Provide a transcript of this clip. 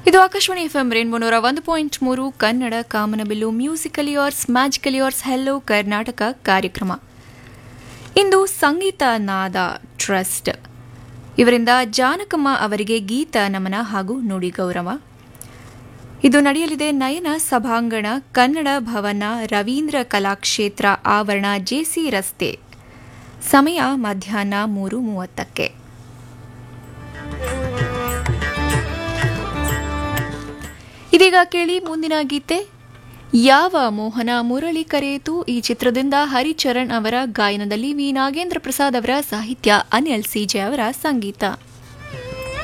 ಇದು Akashvani F M rainbow ನೂರ ಒಂದು ಪಾಯಿಂಟ್ ಮೂರು ಕನ್ನಡ ಕಾಮನಬಿಲ್ಲು musical years magical years hello Karnataka ಕಾರ್ಯಕ್ರಮ ಇಂದು ಸಂಗೀತ ನಾದ ಟ್ರಸ್ಟ್ ಇವರಿಂದ ಜಾನಕಮ್ಮ ಅವರಿಗೆ ಗೀತ ನಮನ ಹಾಗೂ ನುಡಿ ಗೌರವ ಇದು ನಡೆಯಲಿದೆ ನಯನ ಸಭಾಂಗಣ ಕನ್ನಡ ಭವನ ರವೀಂದ್ರ ಕಲಾಕ್ಷೇತ್ರ ಆವರಣ ಜೆಸಿ ರಸ್ತೆ ಸಮಯ ಮಧ್ಯಾಹ್ನ ಮೂರು ಮೂವತ್ತಕ್ಕೆ ಇದೀಗ ಕೇಳಿ ಮುಂದಿನ ಗೀತೆ ಯಾವ ಮೋಹನ ಮುರಳಿ ಕರೆಯಿತು ಈ ಚಿತ್ರದಿಂದ ಹರಿಚರಣ್ ಅವರ ಗಾಯನದಲ್ಲಿ ವಿ ನಾಗೇಂದ್ರ ಪ್ರಸಾದ್ ಅವರ ಸಾಹಿತ್ಯ ಅನಿಲ್ ಸಿಜೆ ಅವರ ಸಂಗೀತ